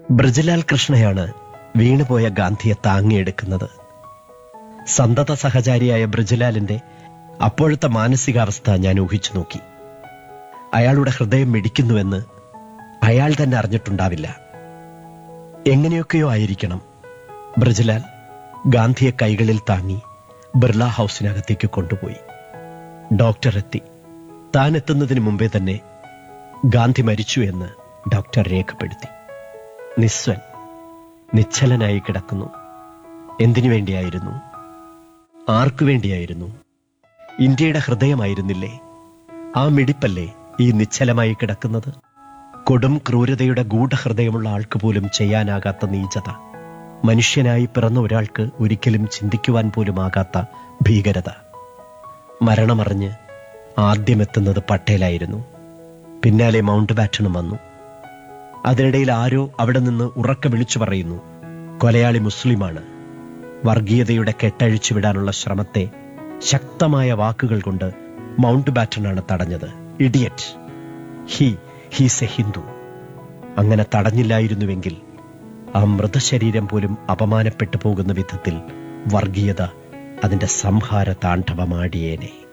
ബ്രജലാൽ കൃഷ്ണയാണ് വീണുപോയ ഗാന്ധിയെ താങ്ങിയെടുക്കുന്നത് സന്തത സഹചാരിയായ ബ്രജലാലിന്റെ അപ്പോഴത്തെ മാനസികാവസ്ഥ ഞാൻ ഊഹിച്ചു നോക്കി അയാളുടെ ഹൃദയം മിടിക്കുന്നുവെന്ന് അയാൾ തന്നെ അറിഞ്ഞിട്ടുണ്ടാവില്ല എങ്ങനെയൊക്കെയോ ആയിരിക്കണം ബ്രജലാൽ ഗാന്ധിയെ കൈകളിൽ താങ്ങി ബിർള ഹൗസിനകത്തേക്ക് കൊണ്ടുപോയി ഡോക്ടർ എത്തി താൻ എത്തുന്നതിന് മുമ്പേ തന്നെ ഗാന്ധി മരിച്ചു എന്ന് ഡോക്ടർ രേഖപ്പെടുത്തി നിസ്വൻ നിശ്ചലനായി കിടക്കുന്നു എന്തിനു വേണ്ടിയായിരുന്നു ആർക്കു വേണ്ടിയായിരുന്നു ഇന്ത്യയുടെ ഹൃദയമായിരുന്നില്ലേ ആ മിടിപ്പല്ലേ ഈ നിശ്ചലമായി കിടക്കുന്നത് കൊടും ക്രൂരതയുടെ ഗൂഢഹൃദയമുള്ള ആൾക്ക് പോലും ചെയ്യാനാകാത്ത നീചത മനുഷ്യനായി പിറന്ന ഒരാൾക്ക് ഒരിക്കലും ചിന്തിക്കുവാൻ പോലും ആകാത്ത ഭീകരത മരണമറിഞ്ഞ് ആദ്യമെത്തുന്നത് പട്ടേലായിരുന്നു പിന്നാലെ മൗണ്ട് ബാറ്റണും വന്നു അതിനിടയിൽ ആരോ അവിടെ നിന്ന് ഉറക്കെ വിളിച്ചു പറയുന്നു കൊലയാളി മുസ്ലിമാണ് വർഗീയതയുടെ കെട്ടഴിച്ചു വിടാനുള്ള ശ്രമത്തെ ശക്തമായ വാക്കുകൾ കൊണ്ട് മൗണ്ട് ബാറ്റനാണ് തടഞ്ഞത് idiot he he's a Hindu അങ്ങനെ തടഞ്ഞില്ലായിരുന്നുവെങ്കിൽ ആ മൃതശരീരം പോലും അപമാനപ്പെട്ടു പോകുന്ന വിധത്തിൽ വർഗീയത അതിന്റെ സംഹാര താണ്ഡവമാടിയേനെ